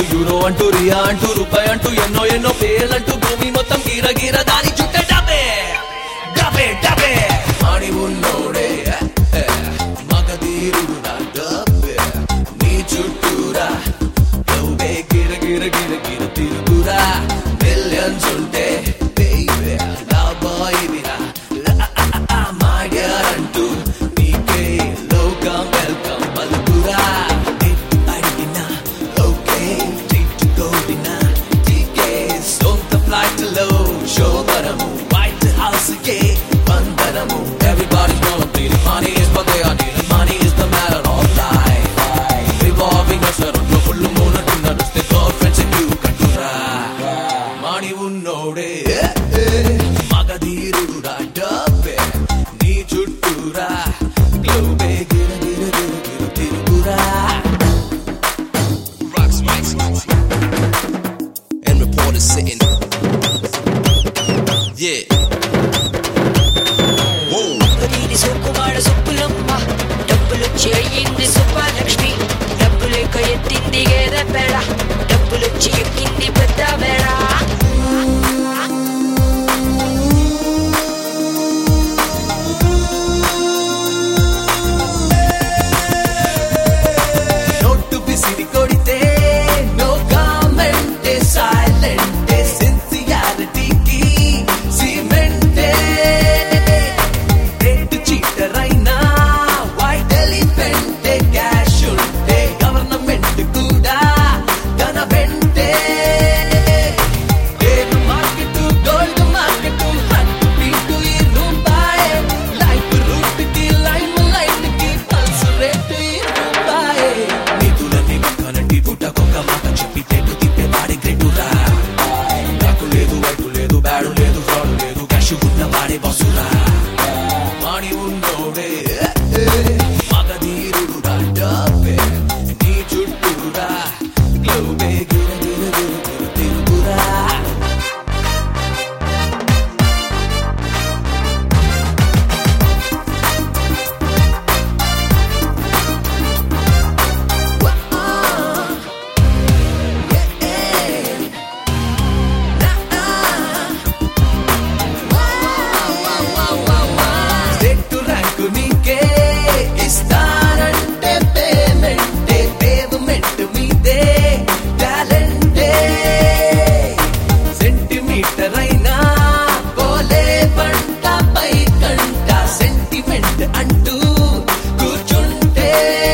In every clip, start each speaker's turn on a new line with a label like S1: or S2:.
S1: అంటూ యూరో అంటూ రియా అంటూ రూపాయి అంటూ ఎన్నో ఎన్నో పేర్లంటూ భూమి మొత్తం గీర గీర దాని చుట్టే డబ్బే డబ్బే డబ్బే అని ఉన్నోడే ఏ, మగధీరుడు నా డబ్బే నీ చుట్టూరా నువ్వే గిర గిర గిర గిర తిరుగురా మిలియన్స్ ఉంటే baby, నా బాయ్ వినా my dear అంటూ నీకే లోకం వెల్కమ్ పలుకురా అడిగినా ఓకే ట్రీట్ కోడినా టీకే సొంత ఫ్లైట్ లో శోభనము వైట్ హౌస్ కే వందనము everybody's gonna be the money is what they are needing money is the matter of life revolving us around full moon అంటూ నడుస్తే girlfriends and you కంటురా మణి ఉన్నోడే మగధీరుడురా డబ్బే నీ చుట్టూరా గ్లోబే గిర గిర గిర గిర తిరుగురా
S2: Rocks mics and reporters sitting. Yeah. Whoa.
S3: దీని సుకుమార సుప్పులమ్మ డబ్బులొచ్చి అయ్యింది సుబ్బలక్ష్మి డబ్బు లేక ఎత్తింది గేదె పేడ డబ్బులొచ్చి ఎక్కింది పెద్ద మేడ
S1: నోటు పిసిరి కొడితే నో కామెంట్ సైలెంట్ సిన్సియారిటీకి సిమెంటే రెడ్ చీటర్ అయినా వైట్ ఎలిఫెంట్ క్యాష్ ఉంటే గవర్నమెంట్ కూడా తన వెంటే పేరు market gold market heart beat ఈ రూపాయే లైఫ్ రూట్ కి లైమ్ లైట్ కి పల్స్ రేట్ ఈ రూపాయే నిధులని ఒక్కనంటి పుట్టకొక్క మాట చెప్పి తెటు తిప్పే వాడి గ్రేటురా నాకు లేదు వైపు లేదు బ్యాడు లేదు ఫ్రాడ్ లేదు క్యాష్ ఉన్న వాడే బస్సురా మాడి ఉన్నోడే మగధీరుడురా డబ్బే నీ చుట్టూరా గ్లోబే గిర గిర గిర గిర తిరుగురా సెట్టు ర్యాంకు నీకే ఇస్తానంటే పేమెంటే పేమెంట్ మీదే టాలెంటే సెంటిమీటర్ అయినా పోలే పంట పై కంట సెంటిమెంట్ అంటూ కూర్చుంటే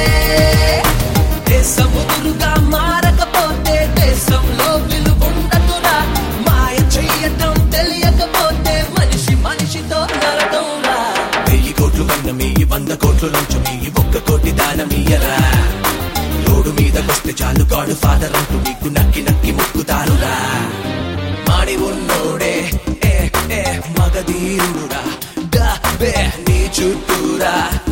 S1: దేశముదురుగా మారకపోతే దేశంలో విలువుండదురా మాయ చెయ్యటం తెలియకపోతే మనిషి మనిషితో నరకంరా వెయ్యి కోట్లు వన్న మీ వంద కోట్లు లంచం మీ ఒక్క కోటి దానమీయరా రోడ్డు మీదకొస్తే చాలు గాడు ఫాదర్ అంటూ మీకు నక్కి నక్కి మొక్కుతారురా మాడి ఉన్నోడే ఏ ఏ మగధీరుడురా డా బే నీ చుట్టూరా